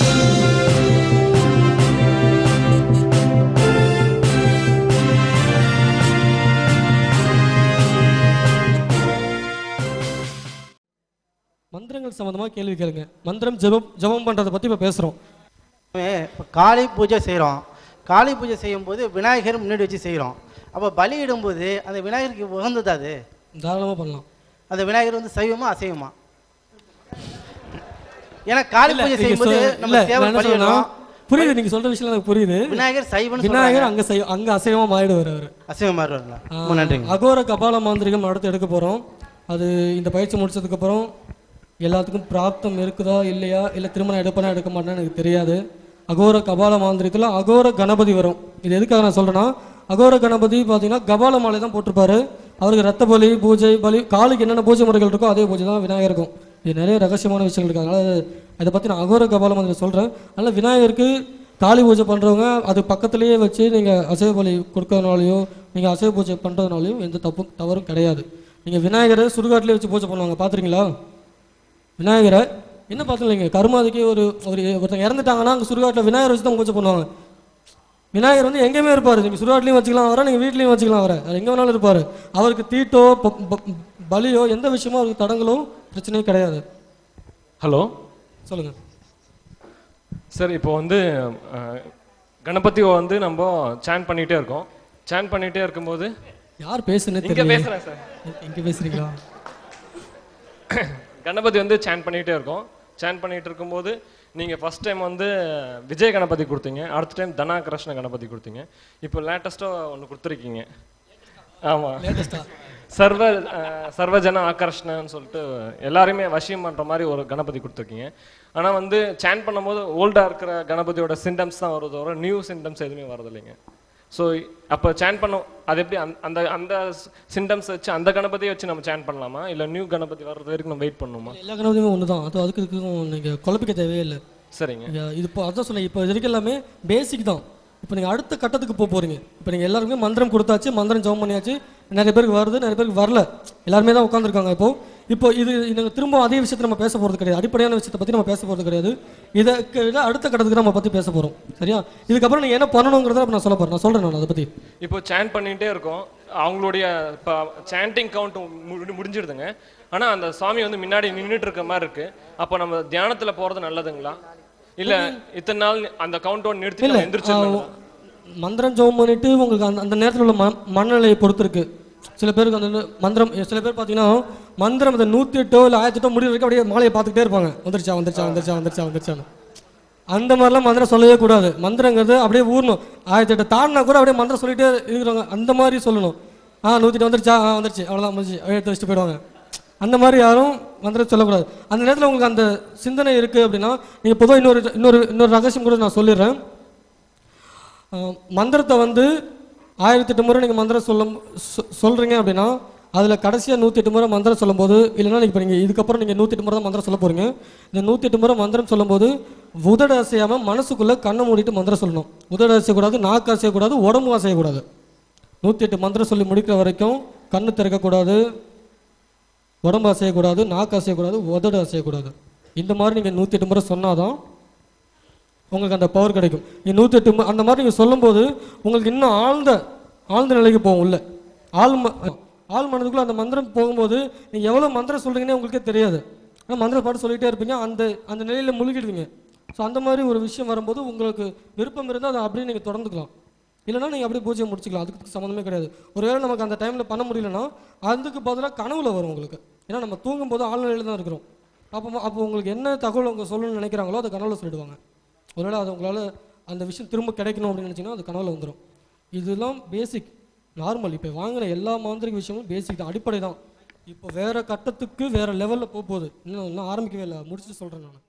மந்திரங்கள் சம்மந்தமாக கேள்வி கேளுங்க மந்திரம் ஜெபம் ஜெபம் பண்ணுறதை பற்றி இப்போ பேசுகிறோம் இப்போ காளி பூஜை செய்கிறோம் காளி பூஜை செய்யும்போது விநாயகர் முன்னாடி வச்சு செய்கிறோம் அப்போ பலியிடும்போது அந்த விநாயகருக்கு உகந்தது அது தாராளமாக பண்ணலாம் அந்த விநாயகர் வந்து சைவமா அசைவமா ஏன்னா காளி இல்ல, பூஜை நீங்க செய்யும்போது சொல்- நம்ம இல்ல, சேவல் நான் என்ன சொல்றேன்னா, பலியிடுறோம் புரியுது நீங்க சொல்ற விஷயம் எனக்கு புரியுது விநாயகர் சைவன் விநாயகர் அங்க செய் அங்க அசைவமா மாறிடுவார் அவர் அசைவம் மாறுவார்களா ரொம்ப நன்றிங்க அகோர கபால மாந்திரிகம் அடுத்து எடுக்க போறோம் அது இந்த பயிற்சி முடிச்சதுக்கு அப்புறம் எல்லாத்துக்கும் பிராப்தம் இருக்குதா இல்லையா இல்லை திருமணம் எடுப்பனா எடுக்க மாட்டேன்னு எனக்கு தெரியாது அகோர கபால மாந்திரிகத்தில் அகோர கணபதி வரும் இது எதுக்காக நான் சொல்றேன்னா அகோர கணபதி பார்த்தீங்கன்னா கபால மாலை தான் போட்டிருப்பாரு அவருக்கு ரத்த பலி பூஜை பலி காலுக்கு என்னென்ன பூஜை முறைகள் இருக்கோ அதே பூஜை தான் விநாயகருக்கும் இது நிறைய ரகசியமான விஷயங்கள் இருக்கு அதனால அதை பற்றி நான் அகோர கபால மாந்திரி சொல்கிறேன் அதனால் விநாயகருக்கு காளி பூஜை பண்ணுறவங்க அது பக்கத்துலேயே வச்சு நீங்கள் அசைவ பலி கொடுக்கறதுனாலையோ நீங்கள் அசைவ பூஜை பண்ணுறதுனாலையும் எந்த தப்பும் தவறும் கிடையாது நீங்கள் விநாயகரை சுடுகாட்டிலே வச்சு பூஜை பண்ணுவாங்க பார்த்துருக்கீங்களா விநாயகரை என்ன பார்த்துலீங்க கருமாதிக்கு ஒரு ஒரு ஒருத்தங்க இறந்துட்டாங்கன்னா அங்கே சுடுகாட்டில் விநாயகர் வச்சு தான் பூஜை பண்ணுவாங்க விநாயகர் வந்து எங்கேயுமே இருப்பார் நீங்கள் சுடுகாட்லையும் வச்சுக்கலாம் அவரை நீங்கள் வீட்லேயும் வச்சுக்கலாம் அவரை அவர் எங்கே வேணாலும் இருப்பார் அவருக்கு தீட்டோ ப- ப- பலியோ எந்த விஷயமோ அவருக்கு தடங்களோ பிரச்சனையும் கிடையாது ஹலோ சொல்லுங்கள் சார் இப்போ வந்து அஹ், கணபதியை வந்து நம்ம சேன் பண்ணிகிட்டே இருக்கோம் சேன் பண்ணிகிட்டே இருக்கும்போது யார் பேசுனே இங்கே தெரியல பேசுகிறேன் சார் இங்கே பேசுகிறீங்களா கணபதி வந்து சேன் பண்ணிகிட்டே இருக்கோம் சேன் பண்ணிகிட்டு இருக்கும்போது நீங்கள் ஃபர்ஸ்ட் டைம் வந்து விஜய் கணபதி கொடுத்தீங்க அடுத்த டைம் தனா கிருஷ்ண கணபதி கொடுத்தீங்க இப்போ லேட்டஸ்ட்டாக ஒன்று கொடுத்துருக்கீங்க ஆமாம் லேட்டஸ்ட்டாக சர்வ அஹ், சர்வஜன ஆகர்ஷ்ணன்னு சொல்லிட்டு எல்லாரையுமே வசியம் பண்ணுற மாதிரி ஒரு கணபதி கொடுத்துருக்கீங்க ஆனால் வந்து சேன் பண்ணும்போது ஓல்டாக இருக்கிற கணபதியோட சிம்டம்ஸ் தான் வருது தவிர நியூ சிம்டம்ஸ் எதுவுமே வரது இல்லைங்க ஸோ அப்போ சேன் பண்ணோம் அது எப்படி அந்த அந்த அந்த சிம்டம்ஸ் வச்சு அந்த கணபதியை வச்சு நம்ம சேன் பண்ணலாமா இல்லை நியூ கணபதி வர்றது வரைக்கும் நம்ம வெயிட் பண்ணணுமா எல்லா கணபதியுமே ஒன்று தான் அது அதுக்கு இதுக்கும் நீங்கள் குழப்பிக்க தேவையே இல்லை சரிங்க இங்க இது இப்போ அதான் சொன்னேன் இப்போ இது வரைக்கும் எல்லாமே பேசிக் தான் இப்போ நீங்கள் அடுத்த கட்டத்துக்கு போக போகிறீங்க இப்போ நீங்கள் எல்லாருக்குமே மந்திரம் கொடுத்தாச்சு மந்திரம் ஜெபம் பண்ணியாச்சு நிறைய பேருக்கு வருது நிறைய பேருக்கு வரல எல்லாருமே தான் உட்காந்துருக்காங்க இப்போ இப்போ இது நாங்கள் திரும்ப அதே விஷயத்தை நம்ம பேச போகிறது கிடையாது அடிப்படையான விஷயத்தை பற்றி நம்ம பேச போகிறது கிடையாது இதை விட அடுத்த கட்டத்துக்கு நம்ம பற்றி பேச போகிறோம் சரியா இதுக்கப்புறம் நீங்கள் என்ன பண்ணணுங்கிறத அப்ப நான் சொல்ல போகிறேன் நான் சொல்கிறேன் நான் அதை பற்றி இப்போ சேன் பண்ணிகிட்டே இருக்கோம் அவங்களுடைய இப்போ சாண்டிங் கவுண்ட் முடிஞ்சிடுதுங்க ஆனால் அந்த சாமி வந்து முன்னாடி நின்றுட்டு இருக்க மாதிரி இருக்கு அப்போ நம்ம தியானத்தில் போகிறது நல்லதுங்களா இல்லை இத்தனை நாள் அந்த கவுண்ட் ஒன் நிறுத்தி நம்ம எந்திரிச்சிடலாம் மந்திரம் ஜெபம் பண்ணிட்டு உங்களுக்கு அந்த அந்த நேரத்தில் உள்ள ம மனநிலையை பொறுத்து இருக்கு சில பேருக்கு அந்த நு- மந்திரம் சில பேர் பார்த்தீங்கன்னா மந்திரம் இந்த நூற்றி எட்டோ இல்லை ஆயிரத்தி எட்டோ முடிவு வரைக்கும் அப்படியே மாலையை பார்த்துக்கிட்டே இருப்பாங்க வந்துருச்சா வந்துருச்சா வந்துருச்சா வந்துருச்சா வந்துருச்சான்னு அந்த மாதிரிலாம் மந்திரம் சொல்லவே கூடாது மந்திரங்கிறது அப்படியே ஊறணும் ஆயிரத்தி எட்டு தாண்டினா கூட அப்படியே மந்திரம் சொல்லிட்டே இருக்கிறாங்க அந்த மாதிரி சொல்லணும் ஆ நூற்றி எட்டு வந்துருச்சா ஆ வந்துருச்சு அவ்வளோதான் முடிஞ்சு அப்படியே எடுத்து வச்சுட்டு போயிடுவாங்க அந்த மாதிரி யாரும் மந்திரம் சொல்லக்கூடாது அந்த நேரத்தில் உங்களுக்கு அந்த சிந்தனை இருக்குது அப்படின்னா நீங்கள் பொதுவாக இன்னொரு இன்னொரு இன்னொரு ரகசியம் கூட நான் சொல்லிடுறேன் அஹ் மந்திரத்தை வந்து ஆயிரத்தி எட்டு முறை நீங்கள் மந்திரம் சொல்ல சொ- சொல்றீங்க அப்படின்னா அதில் கடைசியாக நூற்றி எட்டு முறை மந்திரம் சொல்லும்போது இல்லைன்னா இப்போ நீங்கள் இதுக்கப்புறம் நீங்கள் நூற்றி எட்டு முறை தான் மந்திரம் சொல்ல போகிறீங்க இந்த நூற்றி எட்டு முறை மந்திரம் சொல்லும்போது உதடு அசையாமல் மனசுக்குள்ளே கண்ணை மூடிட்டு மந்திரம் சொல்லணும் உதடு அசையக்கூடாது நாக்கு அசையக்கூடாது உடம்பு அசையக்கூடாது நூற்றி எட்டு மந்திரம் சொல்லி முடிக்கிற வரைக்கும் கண்ணு திறக்கக்கூடாது உடம்பு அசையக்கூடாது நாக்கு அசையக்கூடாது உதடு அசையக்கூடாது இந்த மாதிரி நீங்கள் நூற்றி எட்டு முறை சொன்னாதான் உங்களுக்கு அந்த பவர் கிடைக்கும் நீ நூற்றி எட்டு மு- அந்த மாதிரி நீங்கள் சொல்லும்போது உங்களுக்கு இன்னும் ஆழ்ந்த ஆழ்ந்த நிலைக்கு போகும் உள்ள ஆழ் ம ஆழ் மனதுக்குள்ள அந்த மந்திரம் போகும்போது நீங்கள் எவ்வளோ மந்திரம் சொல்கிறீங்கன்னே உங்களுக்கே தெரியாது ஆனால் மந்திரம் பாட்டு சொல்லிகிட்டே இருப்பீங்க அந்த அந்த நிலையில் முழுகிடுவீங்க ஸோ அந்த மாதிரி ஒரு விஷயம் வரும்போது உங்களுக்கு விருப்பம் இருந்தால் அதை அப்படியே நீங்கள் தொடர்ந்துக்கலாம் இல்லைன்னா நீங்கள் அப்படியே பூஜையை முடிச்சுக்கலாம் அதுக்கு சம்மந்தமே கிடையாது ஒருவேளை நமக்கு அந்த டைமில் பண்ண முடியலன்னா அதுக்கு பதிலாக கனவுல வரும் உங்களுக்கு ஏன்னா நம்ம தூங்கும்போது ஆழ்நிலையில் தான் இருக்கிறோம் அப்போ அப்போ உங்களுக்கு என்ன தகவல் அவங்க சொல்லணும்னு நினைக்கிறாங்களோ அதை கனவுல சொல்லிடுவாங்க ஒருவேளை அது உங்களால் அந்த விஷயம் திரும்ப கிடைக்கணும் அப்படின்னு நினச்சிங்கன்னா அது கனவுல வந்துடும் இதெல்லாம் பேசிக் நார்மல் இப்போ வாங்கின எல்லா மாந்திரிக விஷயமும் பேசிக் தான் அடிப்படை தான் இப்போ வேற கட்டத்துக்கு வேற லெவலில் போக போகுது இன்னும் இன்னும் ஆரம்பிக்கவே இல்லை முடிச்சுட்டு சொல்கிறேன் நான்